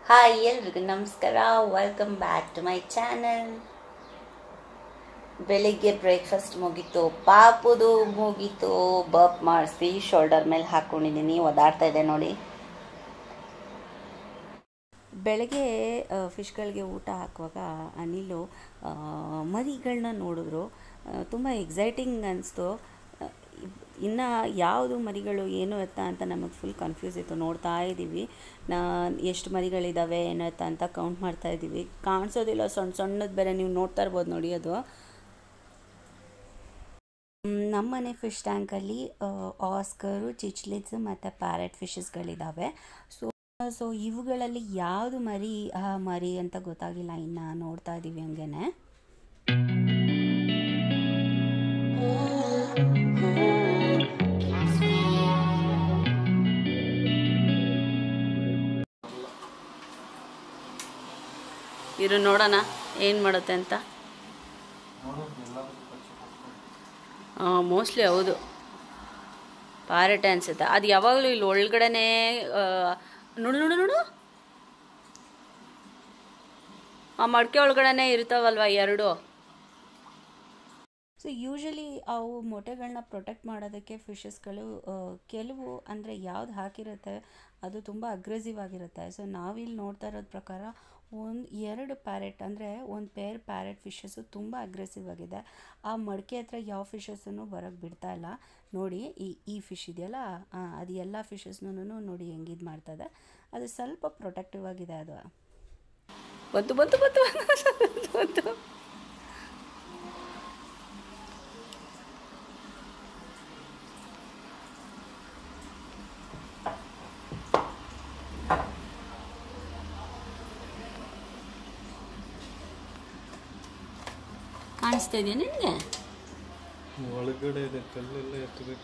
Hi ಎಲ್ರಿಗೂ ನಮಸ್ಕಾರ welcome back to my channel ಬೆಳಿಗ್ಗೆ ಬ್ರೇಕ್ಫಾಸ್ಟ್ ಮುಗೀತು ಪಾಪುದು ಮುಗೀತು ಬರ್ಪ್ ಮಾಡಿಸಿ ಶೋಲ್ಡರ್ ಮೇಲೆ ಹಾಕ್ಕೊಂಡಿದ್ದೀನಿ ಒದಾಡ್ತಾ ಇದೆ ನೋಡಿ ಬೆಳಗ್ಗೆ ಫಿಶ್ಗಳಿಗೆ ಊಟ ಹಾಕುವಾಗ ಅನಿಲು ಆ, ಮರಿಗಳನ್ನ ನೋಡಿದ್ರು ತುಂಬ ಎಕ್ಸೈಟಿಂಗ್ ಅನಿಸ್ತು ಇನ್ನು ಯಾವುದು ಮರಿಗಳು ಏನು ಎತ್ತ ಅಂತ ನಮಗೆ ಫುಲ್ ಕನ್ಫ್ಯೂಸ್ ಇತ್ತು ನೋಡ್ತಾ ಇದ್ದೀವಿ ನಾ ಎಷ್ಟು ಮರಿಗಳಿದ್ದಾವೆ ಏನು ಎತ್ತ ಅಂತ ಕೌಂಟ್ ಮಾಡ್ತಾ ಇದ್ದೀವಿ ಕಾಣಿಸೋದಿಲ್ಲ ಸಣ್ಣ ಸಣ್ಣದು ಬೇರೆ ನೀವು ನೋಡ್ತಾ ಇರ್ಬೋದು ನೋಡಿ ಅದು ಮ್, ನಮ್ಮನೆ ಫಿಶ್ ಟ್ಯಾಂಕಲ್ಲಿ ಆಸ್ಕರು ಚಿಚ್ಲಿಟ್ಸ್ ಮತ್ತು ಪ್ಯಾರೆಟ್ ಫಿಶಸ್ಗಳಿದ್ದಾವೆ ಸೊ ಸೊ ಇವುಗಳಲ್ಲಿ ಯಾವುದು ಮರಿ ಆ ಮರಿ ಅಂತ ಗೊತ್ತಾಗಿಲ್ಲ ಇನ್ನು ನೋಡ್ತಾ ಇದ್ದೀವಿ ಹಂಗೇನೆ ಇರು ನೋಡೋಣ ಏನು ಮಾಡುತ್ತೆ ಅಂತ ಮೋಸ್ಟ್ಲಿ ಹೌದು ಪಾರೆಟ್ ಅನ್ಸುತ್ತೆ ಅದು ಯಾವಾಗಲೂ ಇಲ್ಲಿ ಒಳಗಡೆನೇ ಆ, ನೋಡು ನೋಡು ನೋಡು ಆ ಮಡಕೆ ಒಳಗಡೆನೇ ಇರ್ತಾವಲ್ವ ಎರಡು ಸೊ ಯೂಶಲಿ ಅವು ಮೊಟ್ಟೆಗಳನ್ನ ಪ್ರೊಟೆಕ್ಟ್ ಮಾಡೋದಕ್ಕೆ ಫಿಶಸ್ಗಳು ಕೆಲವು ಅಂದರೆ ಯಾವ್ದು ಹಾಕಿರುತ್ತೆ ಅದು ತುಂಬ ಅಗ್ರೆಸಿವ್ ಆಗಿರುತ್ತೆ ಸೊ ನಾವಿಲ್ಲಿ ನೋಡ್ತಾ ಇರೋದ್ ಪ್ರಕಾರ ಒಂದು ಎರಡು ಪ್ಯಾರೆಟ್ ಅಂದರೆ ಒಂದು ಪೇರ್ ಪ್ಯಾರೆಟ್ ಫಿಶಸ್ಸು ತುಂಬ ಅಗ್ರೆಸಿವ್ ಆಗಿದೆ ಆ ಮಡಕೆ ಹತ್ರ ಯಾವ ಫಿಶಸ್ಸನ್ನು ಬರೋಕ್ಕೆ ಬಿಡ್ತಾ ಇಲ್ಲ ನೋಡಿ ಈ ಈ ಫಿಶ್ ಇದೆಯಲ್ಲ ಆ, ಅದು ಎಲ್ಲ ಫಿಶಸ್ನೂ ನೋಡಿ ಹೆಂಗೆ ಇದು ಮಾಡ್ತದೆ ಅದು ಸ್ವಲ್ಪ ಪ್ರೊಟೆಕ್ಟಿವ್ ಆಗಿದೆ ಅದು ಬಂತು ಬಂತು ಬಂತು ಬಂತು ಬಂತು ಕಾಣಿಸ್ತಾ ಇದೆಯಾ ನಿನಗೆ ಒಳಗಡೆ ಇದೆ ಕಲ್ಲೆಲ್ಲ ಎತ್ತಬೇಕು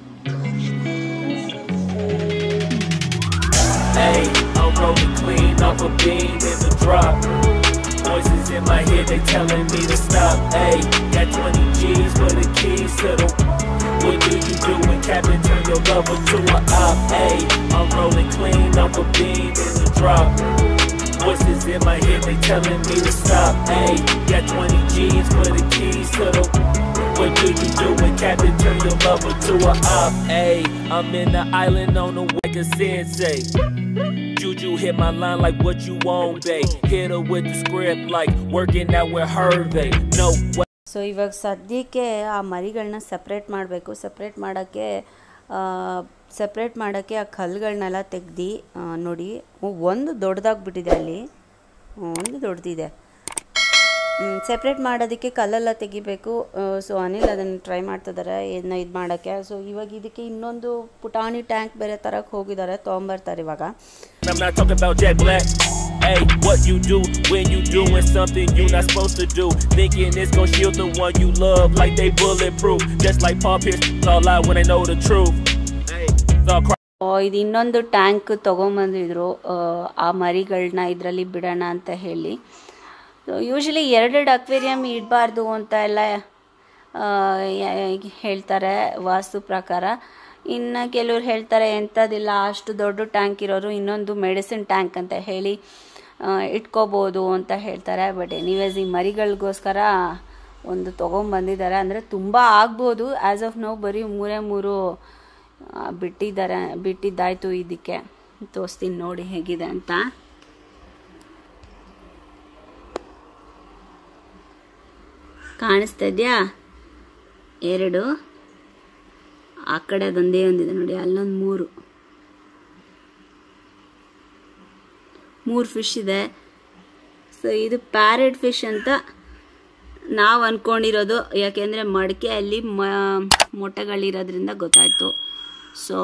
Hey, I'm rolling clean off a beam in the drop. Voices in my head, they telling me to stop. Hey, got 20 G's for the keys to the. What do you do when Captain turn your lover to a op? Hey, I'm rolling clean off a beam in the drop. Voices in my head, they telling me to stop. Hey, got 20 G's for the keys to the. What do you do when Captain turn your lover to a op? Hey, I'm in the island on the way like a sensei. Juju hit my line like what you want, babe. Hit her with the script like working out with Hervey. No way. So ಇವಾಗ ಸದ್ಯಕ್ಕೆ ಆ ಮರಿಗಳನ್ನ separate ಮಾಡಬೇಕು separate ಮಾಡೋಕ್ಕೆ separate ಮಾಡೋಕ್ಕೆ ಆ ಕಲ್ಲುಗಳನ್ನೆಲ್ಲ ತೆಗ್ದು ನೋಡಿ ಒಂದು ದೊಡ್ಡದಾಗ್ಬಿಟ್ಟಿದೆ ಅಲ್ಲಿ ಒಂದು ದೊಡ್ಡದಿದೆ ಸಪ್ರೇಟ್ ಮಾಡೋದಕ್ಕೆ ಕಲ್ಲೆಲ್ಲ ತೆಗಿಬೇಕು ಸೊ ಅನಿಲ್ ಅದನ್ನು ಟ್ರೈ ಮಾಡ್ತಿದ್ದಾರೆ ಇದನ್ನ ಇದು ಮಾಡೋಕ್ಕೆ ಸೊ ಇವಾಗ ಇದಕ್ಕೆ ಇನ್ನೊಂದು ಪುಟಾಣಿ ಟ್ಯಾಂಕ್ ಬೇರೆ ತರಕ್ಕೆ ಹೋಗಿದ್ದಾರೆ ತೊಗೊಂಬರ್ತಾರೆ ಇವಾಗ I'm not talking about Jack Black. Hey, what you do when you doing something you not supposed to do? Thinking it's gonna shield the one you love like they bulletproof. Just like Paul Pierce, all lie when they know the truth. Hey, it's all cry- ಆ, ಇದು ಇನ್ನೊಂದು tank ತೊಗೊಂಬಂದಿದ್ರು ಆ, ಆ ಮರಿಗಳನ್ನ ಇದರಲ್ಲಿ ಬಿಡೋಣ ಅಂತ ಹೇಳಿ ಯೂಶಲಿ ಎರಡೆರಡು ಅಕ್ವೇರಿಯಂ ಇಡಬಾರ್ದು ಅಂತ ಎಲ್ಲ ಆ, ಯ- ಹೇಳ್ತಾರೆ ವಾಸ್ತು ಪ್ರಕಾರ ಇನ್ನು ಕೆಲವ್ರು ಹೇಳ್ತಾರೆ ಎಂಥದಿಲ್ಲ ಅಷ್ಟು ದೊಡ್ಡ ಟ್ಯಾಂಕ್ ಇರೋರು ಇನ್ನೊಂದು ಮೆಡಿಸಿನ್ ಟ್ಯಾಂಕ್ ಅಂತ ಹೇಳಿ ಆ, ಇಟ್ಕೋಬೋದು ಅಂತ ಹೇಳ್ತಾರೆ ಬಟ್ ಎನಿವೇಸ್ ಈ ಮರಿಗಳಿಗೋಸ್ಕರ ಒಂದು ತೊಗೊಂಬಂದಿದ್ದಾರೆ ಅಂದರೆ ತುಂಬ ಆಗ್ಬೋದು ಆ್ಯಸ್ ಆಫ್ ನೋ ಬರೀ ಮೂರೇ ಮೂರು ಆ, ಬಿಟ್ಟಿದ್ದಾರೆ ಬಿಟ್ಟಿದ್ದಾಯ್ತು ಇದಕ್ಕೆ ತೋರಿಸ್ತೀನಿ ನೋಡಿ ಹೇಗಿದೆ ಅಂತ ಕಾಣಿಸ್ತಾ ಇದೆಯಾ ಎರಡು ಆ ಕಡೆ ಅದೊಂದೇ ಒಂದಿದೆ ನೋಡಿ ಅಲ್ಲೊಂದು ಮೂರು ಮೂರು ಫಿಶ್ ಇದೆ ಸೊ ಇದು ಪ್ಯಾರೆಟ್ ಫಿಶ್ ಅಂತ ನಾವು ಅಂದ್ಕೊಂಡಿರೋದು ಯಾಕೆಂದರೆ ಮಡಿಕೆಯಲ್ಲಿ ಮ ಮೊಟ್ಟೆಗಳಿರೋದ್ರಿಂದ ಗೊತ್ತಾಯ್ತು ಸೊ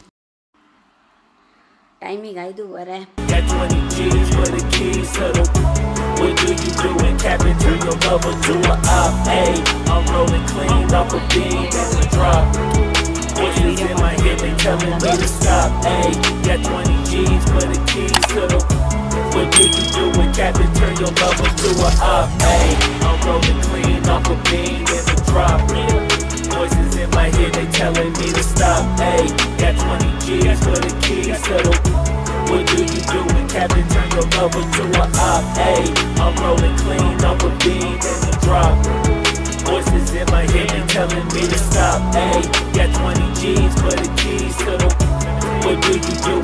ಟೈಮಿಗೆ ಐದೂವರೆ Got 20 G's for the keys to the. What do you do when Captain turn your lover to a op? Hey, I'm rolling clean off a beam in the drop. Voices in my head, they telling me to stop. Hey, got 20 G's for the keys to the. What do you do when Captain turn your lover to a op? Hey, I'm rolling clean off a beam in the drop. Voices in my head, they telling me to stop. Hey, got 20 G's for the keys to the. What do you do when Captain turn your lover to a op. Hey, I'm rolling clean off a beam in the drop. Voices in my head they telling me to stop. Hey, got 20 G's for the keys to the. What do you do?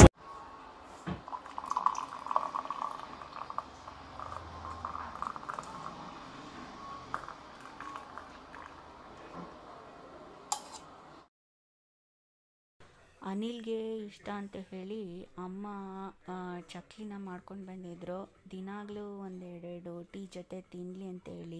ಅನಿಲ್ಗೆ ಇಷ್ಟ ಅಂತ ಹೇಳಿ ಅಮ್ಮ ಆ, ಚಕ್ಲಿನ ಮಾಡ್ಕೊಂಡು ಬಂದಿದ್ರು ದಿನಾಗಲೂ ಒಂದೆರಡೆರಡು tea ಜೊತೆ ತಿನ್ನಲಿ ಅಂತ ಹೇಳಿ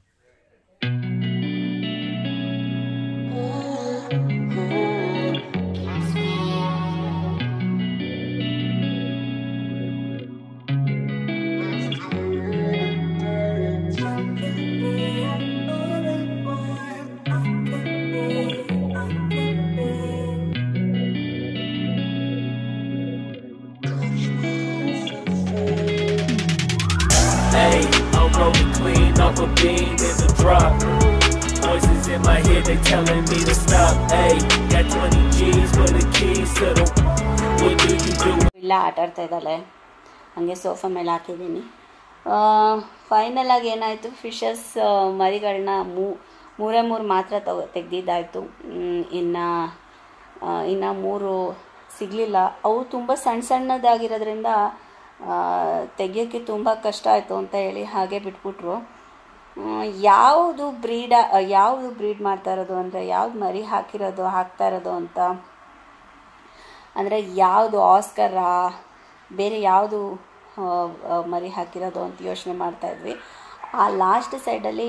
Hey, I'm rolling clean off a beam in the drop. Voices in my head, they telling me to stop. Hey, got 20 G's for the keys to the. What do you do? ಇಲ್ಲ ಆಟ ಆಡ್ತಾ ಇದ್ದಾಳೆ ಹಂಗೆ sofa ಮೇಲೆ ಹಾಕಿದ್ದೀನಿ final ಆಗಿ ಏನಾಯಿತು fishes ಮರಿಗಳನ್ನ ಮೂ ಮೂರೇ ಮೂರು ಮಾತ್ರ ತಗೋ ತೆಗ್ದಿದ್ದಾಯಿತು ಇನ್ನು ಇನ್ನು ಮೂರು ಸಿಗಲಿಲ್ಲ ಅವು ತುಂಬ ಸಣ್ಣ ಸಣ್ಣದಾಗಿರೋದ್ರಿಂದ ತೆಗಿಯೋಕ್ಕೆ ತುಂಬ ಕಷ್ಟ ಆಯಿತು ಅಂತ ಹೇಳಿ ಹಾಗೆ ಬಿಟ್ಬಿಟ್ರು ಆ, ಯಾವುದು ಬ್ರೀಡ ಯಾವುದು ಬ್ರೀಡ್ ಮಾಡ್ತಾ ಇರೋದು ಅಂದರೆ ಯಾವ್ದು ಮರಿ ಹಾಕಿರೋದು ಹಾಕ್ತಾ ಇರೋದು ಅಂತ ಅಂದರೆ ಯಾವುದು ಆಸ್ಕರಾ ಬೇರೆ ಯಾವುದು ಆ, ಆ, ಮರಿ ಹಾಕಿರೋದು ಅಂತ ಯೋಚನೆ ಮಾಡ್ತಾಯಿದ್ವಿ ಆ ಲಾಸ್ಟ್ ಸೈಡಲ್ಲಿ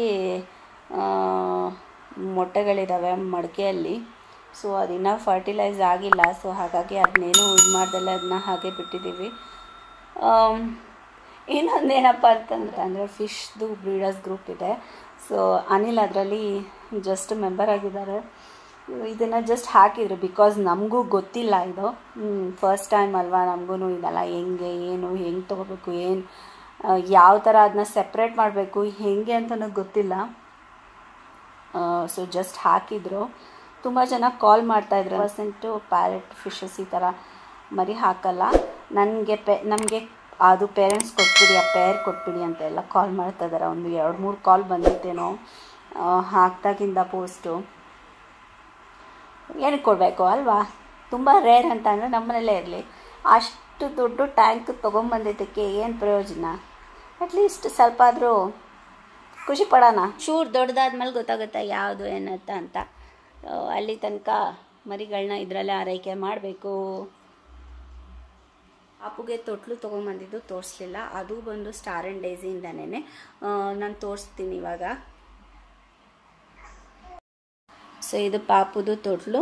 ಮೊಟ್ಟೆಗಳಿದ್ದಾವೆ ಮಡಿಕೆಯಲ್ಲಿ ಸೊ ಅದಿನ್ನೂ ಫರ್ಟಿಲೈಸ್ ಆಗಿಲ್ಲ ಸೊ ಹಾಗಾಗಿ ಅದನ್ನೇನು ಇದು ಮಾಡ್ದಲ್ಲ ಅದನ್ನ ಹಾಗೆ ಬಿಟ್ಟಿದ್ದೀವಿ ಆಮ್, ಇನ್ನೊಂದೇನಪ್ಪ ಅಂತಂದರೆ ಅಂದರೆ ಫಿಶ್ದು ಬ್ರೀಡರ್ಸ್ ಗ್ರೂಪ್ ಇದೆ ಸೊ ಅನಿಲ್ ಅದರಲ್ಲಿ ಜಸ್ಟ್ ಮೆಂಬರ್ ಆಗಿದ್ದಾರೆ ಇದನ್ನು ಜಸ್ಟ್ ಹಾಕಿದ್ರು ಬಿಕಾಸ್ ನಮಗೂ ಗೊತ್ತಿಲ್ಲ ಇದು ಫಸ್ಟ್ ಟೈಮ್ ಅಲ್ವಾ ನಮಗೂ ಇದೆಲ್ಲ ಹೆಂಗೆ ಏನು ಹೆಂಗೆ ತೊಗೋಬೇಕು ಏನು ಯಾವ ಥರ ಅದನ್ನ ಸೆಪ್ರೇಟ್ ಮಾಡಬೇಕು ಹೆಂಗೆ ಅಂತಲೂ ಗೊತ್ತಿಲ್ಲ ಸೊ ಜಸ್ಟ್ ಹಾಕಿದ್ರು ತುಂಬ ಜನ ಕಾಲ್ ಮಾಡ್ತಾಯಿದ್ರು ಪರ್ಸೆಂಟು ಪ್ಯಾರೆಟ್ ಫಿಶಸ್ ಈ ಥರ ಮರಿ ಹಾಕಲ್ಲ ನನಗೆ ಪೆ ನಮಗೆ ಅದು ಪೇರೆಂಟ್ಸ್ ಕೊಟ್ಬಿಡಿ ಆ ಪೇರ್ ಕೊಟ್ಬಿಡಿ ಅಂತ ಎಲ್ಲ ಕಾಲ್ ಮಾಡ್ತಾ ಇದ್ದಾರೆ ಒಂದು ಎರಡು ಮೂರು ಕಾಲ್ ಬಂದಿತ್ತೇನೋ ಆ, ಹಾಕ್ದಾಗಿಂದ ಪೋಸ್ಟು ಏನಕ್ಕೆ ಕೊಡಬೇಕು ಅಲ್ವಾ ತುಂಬ ರೇರ್ ಅಂತ ಅಂದರೆ ನಮ್ಮನೇಲೇ ಇರಲಿ ಅಷ್ಟು ದೊಡ್ಡ ಟ್ಯಾಂಕ್ ತೊಗೊಂಬಂದಿದ್ದಕ್ಕೆ ಏನು ಪ್ರಯೋಜನ ಅಟ್ಲೀಸ್ಟ್ ಸ್ವಲ್ಪ ಆದರೂ ಖುಷಿ ಪಡೋಣ ಚೂರು ದೊಡ್ಡದಾದ್ಮೇಲೆ ಗೊತ್ತಾಗುತ್ತೆ ಯಾವುದು ಏನಂತ ಅಂತ ಆ, ಅಲ್ಲಿ ತನಕ ಮರಿಗಳನ್ನ ಇದರಲ್ಲೇ ಆರೈಕೆ ಮಾಡಬೇಕು ಅಪ್ಪುಗೆ ತೊಟ್ಲು ತೊಗೊಂಬಂದಿದ್ದು ತೋರಿಸ್ಲಿಲ್ಲ ಅದು ಬಂದು ಸ್ಟಾರ್ ಆ್ಯಂಡ್ ಡೇಸಿಯಿಂದನೇ ನಾನು ತೋರಿಸ್ತೀನಿ ಇವಾಗ ಸೊ ಇದು ಪಾಪುದು ತೊಟ್ಲು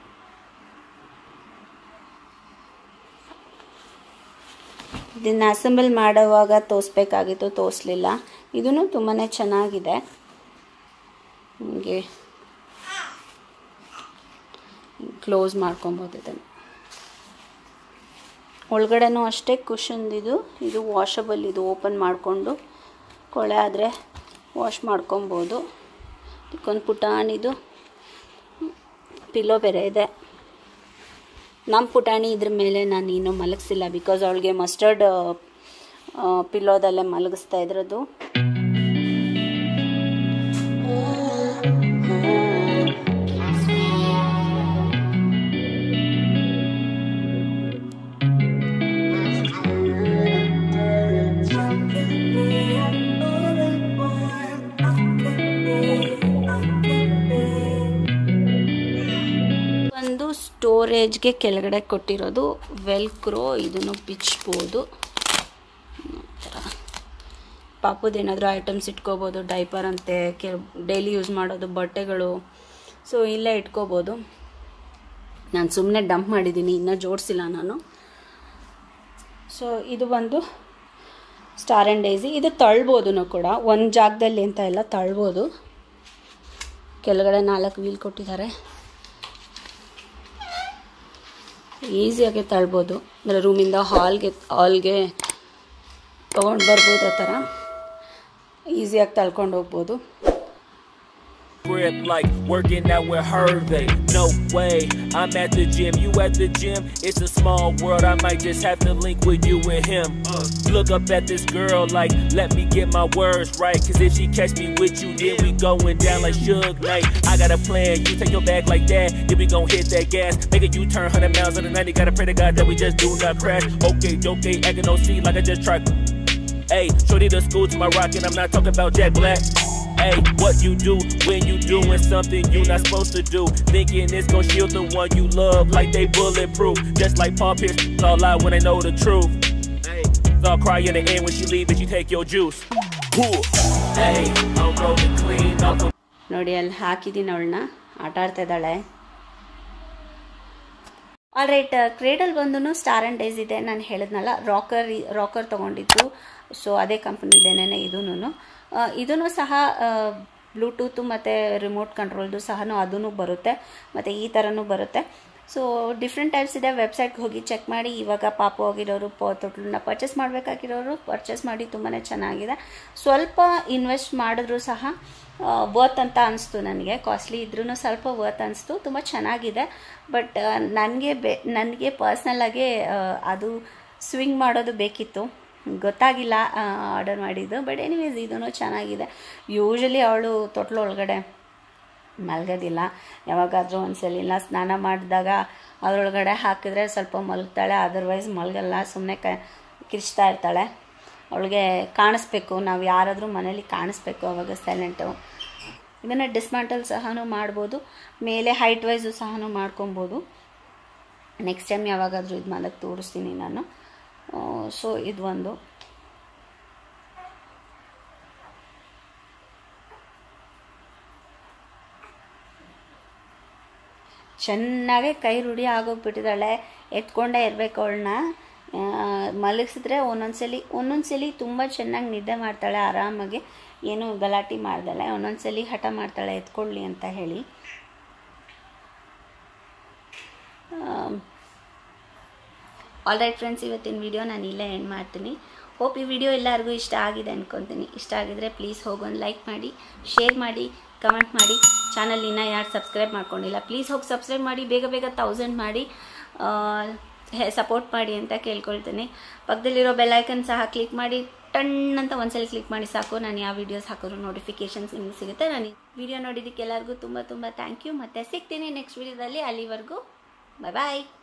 ಇದನ್ನು ಅಸೆಂಬಲ್ ಮಾಡುವಾಗ ತೋರಿಸ್ಬೇಕಾಗಿತ್ತು ತೋರಿಸ್ಲಿಲ್ಲ ಇದೂ ತುಂಬಾ ಚೆನ್ನಾಗಿದೆ ಹೀಗೆ ಕ್ಲೋಸ್ ಮಾಡ್ಕೊಬೋದು ಇದನ್ನು ಒಳಗಡೆನೂ ಅಷ್ಟೇ ಕುಷನ್ದಿದು ಇದು ವಾಷಬಲ್ ಇದು ಓಪನ್ ಮಾಡಿಕೊಂಡು ಕೊಳೆ ಆದರೆ ವಾಶ್ ಮಾಡ್ಕೊಬೋದು ಇದಕ್ಕೊಂದು ಪುಟಾಣಿದು ಪಿಲ್ಲೋ ಬೇರೆ ಇದೆ ನಮ್ಮ ಪುಟಾಣಿ ಇದ್ರ ಮೇಲೆ ನಾನು ಇನ್ನೂ ಮಲಗಿಸಿಲ್ಲ ಬಿಕಾಸ್ ಅವಳಿಗೆ ಮಸ್ಟರ್ಡ್ ಪಿಲ್ಲೋದಲ್ಲೇ ಮಲಗಿಸ್ತಾ ಇದ್ರದ್ದು ಒಂದು ಸ್ಟೋರೇಜ್ಗೆ ಕೆಳಗಡೆ ಕೊಟ್ಟಿರೋದು ವೆಲ್ಕ್ರೋ ಇದನ್ನು ಬಿಚ್ಬೋದು ಪಾಪುದೇನಾದರೂ ಐಟಮ್ಸ್ ಇಟ್ಕೋಬೋದು ಡೈಪರ್ ಅಂತೆ ಕೆ ಡೈಲಿ ಯೂಸ್ ಮಾಡೋದು ಬಟ್ಟೆಗಳು ಸೊ ಇಲ್ಲೇ ಇಟ್ಕೋಬೋದು ನಾನು ಸುಮ್ಮನೆ ಡಂಪ್ ಮಾಡಿದ್ದೀನಿ ಇನ್ನೂ ಜೋಡಿಸಿಲ್ಲ ನಾನು ಸೊ ಇದು ಒಂದು ಸ್ಟಾರ್ ಆ್ಯಂಡ್ ಡೈಸಿ ಇದು ತಳ್ಬೋದು ಕೂಡ ಒಂದು ಜಾಗದಲ್ಲಿ ಅಂತ ಎಲ್ಲ ತಳ್ಬೋದು ಕೆಳಗಡೆ ನಾಲ್ಕು ವೀಲ್ ಕೊಟ್ಟಿದ್ದಾರೆ ಈಸಿಯಾಗಿ ತಳ್ಬೋದು ಅಂದರೆ ರೂಮಿಂದ ಹಾಲ್ಗೆ ಹಾಲ್ಗೆ ತೊಗೊಂಡು ಬರ್ಬೋದು ಆ ಥರ ಈಸಿಯಾಗಿ ತಳ್ಕೊಂಡು ಹೋಗ್ಬೋದು grip like working out with Hervey. No way, I'm at the gym, you at the gym. It's a small world, I might just have to link with you and him. Look up at this girl like, let me get my words right. Cause if she catch me with you, then we going down like Suge Knight. I got a plan, you take your back like that, then we gon' hit that gas. Make a U-turn 100 miles on the 90, gotta pray to God that we just do not crash. Okay, okay, acting no see like I just tried. Hey, shorty the school to my rock, and I'm not talking about Jack Black. Hey, what you do when you doing something you not supposed to do? Thinking it's gonna shield the one you love like they bulletproof. Just like Paul Pierce, it's all lie when they know the truth. Hey, it's all cry in the end when she leave and you take your juice. Whew. Hey, I'm rolling clean off of ನೋಡಿ ಅಲ್ಲಿ ಹಾಕಿದ್ದೀನಿ ಅವಳನ್ನ ಆಟ ಆಡ್ತಾ ಇದ್ದಾಳೆ all right cradle ಬಂದು star and days ಇದೆ ನಾನು ಹೇಳಿದ್ನಲ್ಲ ರಾಕರ್ ರಾಕರ್ ತೊಗೊಂಡಿದ್ದು ಸೊ ಅದೇ ಕಂಪ್ನಿದೇನೆ ಇದೂ ಇದೂ ಸಹ ಬ್ಲೂಟೂತು ಮತ್ತು ರಿಮೋಟ್ ಕಂಟ್ರೋಲ್ದು ಸಹ ಅದೂ ಬರುತ್ತೆ ಮತ್ತು ಈ ಥರನೂ ಬರುತ್ತೆ ಸೊ ಡಿಫ್ರೆಂಟ್ ಟೈಪ್ಸ್ ಇದೆ ವೆಬ್ಸೈಟ್ಗೆ ಹೋಗಿ ಚೆಕ್ ಮಾಡಿ ಇವಾಗ ಪಾಪು ಆಗಿರೋರು ಪ ತೊಟ್ಲನ್ನ ಪರ್ಚೇಸ್ ಮಾಡಬೇಕಾಗಿರೋರು ಪರ್ಚೇಸ್ ಮಾಡಿ ತುಂಬಾ ಚೆನ್ನಾಗಿದೆ ಸ್ವಲ್ಪ ಇನ್ವೆಸ್ಟ್ ಮಾಡಿದ್ರು ಸಹ ವರ್ತ್ ಅಂತ ಅನಿಸ್ತು ನನಗೆ ಕಾಸ್ಟ್ಲಿ ಇದ್ರೂ ಸ್ವಲ್ಪ ವರ್ತ್ ಅನಿಸ್ತು ತುಂಬ ಚೆನ್ನಾಗಿದೆ ಬಟ್ ನನಗೆ ಬೆ ನನಗೆ ಪರ್ಸ್ನಲ್ಲಾಗಿ ಅದು ಸ್ವಿಂಗ್ ಮಾಡೋದು ಬೇಕಿತ್ತು ಗೊತ್ತಾಗಿಲ್ಲ ಆರ್ಡರ್ ಮಾಡಿದ್ದು ಬಟ್ ಎನಿವೇಸ್ ಇದೂ ಚೆನ್ನಾಗಿದೆ ಯೂಶಲಿ ಅವಳು ತೊಟ್ಲು ಒಳಗಡೆ ಮಲಗೋದಿಲ್ಲ ಯಾವಾಗಾದರೂ ಒಂದ್ಸಲ ಇಲ್ಲ ಸ್ನಾನ ಮಾಡಿದಾಗ ಅದರೊಳಗಡೆ ಹಾಕಿದ್ರೆ ಸ್ವಲ್ಪ ಮಲಗ್ತಾಳೆ ಅದರ್ವೈಸ್ ಮಲಗಲ್ಲ ಸುಮ್ಮನೆ ಕ ಕಿರ್ಚ್ತಾ ಇರ್ತಾಳೆ ಅವಳಿಗೆ ಕಾಣಿಸ್ಬೇಕು ನಾವು ಯಾರಾದರೂ ಮನೇಲಿ ಕಾಣಿಸ್ಬೇಕು ಅವಾಗ ಸೈಲೆಂಟು ಇದನ್ನು ಡಿಸ್ಮ್ಯಾಂಟಲ್ ಸಹ ಮಾಡ್ಬೋದು ಮೇಲೆ ಹೈಟ್ ವೈಸು ಸಹ ಮಾಡ್ಕೊಬೋದು ನೆಕ್ಸ್ಟ್ ಟೈಮ್ ಯಾವಾಗಾದರೂ ಇದು ಮಾಡೋಕ್ಕೆ ತೋರಿಸ್ತೀನಿ ನಾನು ಸೊ ಇದು ಒಂದು ಚೆನ್ನಾಗೆ ಕೈ ರೂಢಿ ಆಗೋಗ್ಬಿಟ್ಟಿದ್ದಾಳೆ ಎತ್ಕೊಂಡೇ ಇರಬೇಕು ಅವಳನ್ನ ಮಲಗಿಸಿದ್ರೆ ಒಂದೊಂದ್ಸಲಿ ಒಂದೊಂದ್ಸಲಿ ತುಂಬ ಚೆನ್ನಾಗಿ ನಿದ್ದೆ ಮಾಡ್ತಾಳೆ ಆರಾಮಾಗಿ ಏನು ಗಲಾಟೆ ಮಾಡ್ದಾಳೆ ಒಂದೊಂದ್ಸಲಿ ಹಠ ಮಾಡ್ತಾಳೆ ಎತ್ಕೊಳ್ಳಿ ಅಂತ ಹೇಳಿ ಆಲ್ ರೈಟ್ ಫ್ರೆಂಡ್ಸ್ ಇವತ್ತಿನ ವಿಡಿಯೋ ನಾನು ಇಲ್ಲೇ ಎಂಡ್ ಮಾಡ್ತೀನಿ ಹೋಪ್ ಈ ವಿಡಿಯೋ ಎಲ್ಲರಿಗೂ ಇಷ್ಟ ಆಗಿದೆ ಅನ್ಕೊತೀನಿ ಇಷ್ಟ ಆಗಿದ್ರೆ ಪ್ಲೀಸ್ ಹೋಗೊಂದು ಲೈಕ್ ಮಾಡಿ ಶೇರ್ ಮಾಡಿ ಕಮೆಂಟ್ ಮಾಡಿ ಚಾನಲ್ ಇನ್ನೂ ಯಾರು ಸಬ್ಸ್ಕ್ರೈಬ್ ಮಾಡ್ಕೊಂಡಿಲ್ಲ ಪ್ಲೀಸ್ ಹೋಗಿ ಸಬ್ಸ್ಕ್ರೈಬ್ ಮಾಡಿ ಬೇಗ ಬೇಗ ತೌಸಂಡ್ ಮಾಡಿ ಸಪೋರ್ಟ್ ಮಾಡಿ ಅಂತ ಕೇಳ್ಕೊಳ್ತೀನಿ ಪಕ್ಕದಲ್ಲಿರೋ ಬೆಲ್ಲೈಕನ್ ಸಹ ಕ್ಲಿಕ್ ಮಾಡಿ ಟಣ್ ಅಂತ ಒಂದ್ಸಲ ಕ್ಲಿಕ್ ಮಾಡಿ ಸಾಕು ನಾನು ಯಾವ ವೀಡಿಯೋಸ್ ಹಾಕಿದ್ರು ನೋಟಿಫಿಕೇಷನ್ಸ್ ನಿಮಗೆ ಸಿಗುತ್ತೆ ನಾನು ವಿಡಿಯೋ ನೋಡಿದ್ದಕ್ಕೆ ಎಲ್ಲರಿಗೂ ತುಂಬ ತುಂಬ ಥ್ಯಾಂಕ್ ಯು ಮತ್ತೆ ಸಿಗ್ತೀನಿ ನೆಕ್ಸ್ಟ್ ವಿಡಿಯೋದಲ್ಲಿ ಅಲ್ಲಿವರೆಗೂ ಬಾಯ್ ಬಾಯ್